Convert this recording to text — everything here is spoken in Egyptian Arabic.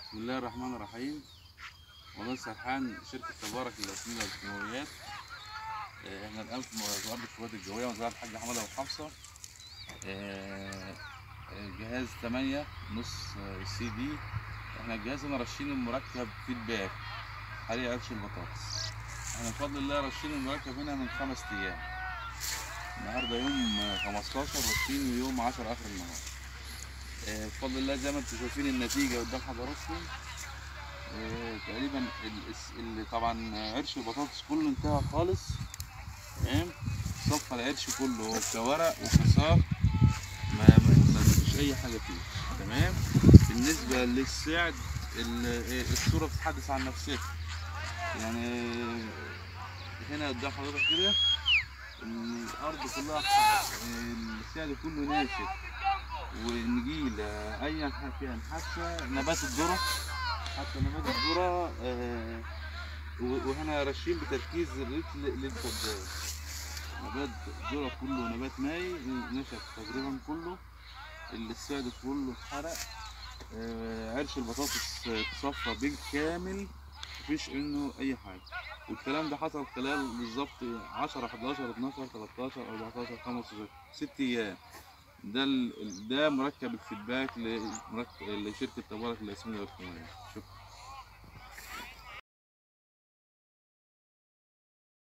بسم الله الرحمن الرحيم والله سرحان شركة تبارك للأسمدة والكيماويات آه، احنا الآن في م- أرض القوات الجوية مزرعة الحاج حمادة وحفصة آه، آه، جهاز 8 نص آه، سي دي احنا الجهاز هنا رشين المركب فيدباك حاليا قرش البطاطس احنا بفضل الله رشين المركب هنا من خمس أيام النهارده يوم آه، 15 رشين ويوم 10 آخر النهار آه، بفضل الله زي ما انتم شايفين النتيجة قدام حضراتكم آه، تقريبا ال- الس- ال- طبعا عرش البطاطس كله انتهى خالص تمام صفى العرش كله كورق وكسار ما ما ما فيش اي حاجه فيه تمام بالنسبه للسعد ال- آه، الصوره بتتحدث عن نفسها يعني آه، هنا قدام حضرتك كده الارض كلها ح- السعد كله ناشف ونجيله اي حاجه فيها حتى نبات الذره حتى نبات الذره آه، و- وهنا رشين بتركيز الريتل للفدان نبات ذره كله نبات ماي نشف تقريبا كله السعد كله اتحرق آه، عرش البطاطس اتصفى بالكامل مفيش انه اي حاجه والكلام ده حصل خلال بالظبط 10 11 12 13 14 15 ست ايام ده ال- ده مركب الفيدباك لمركب لشركه تبارك للاسمده والكيماويات شكرا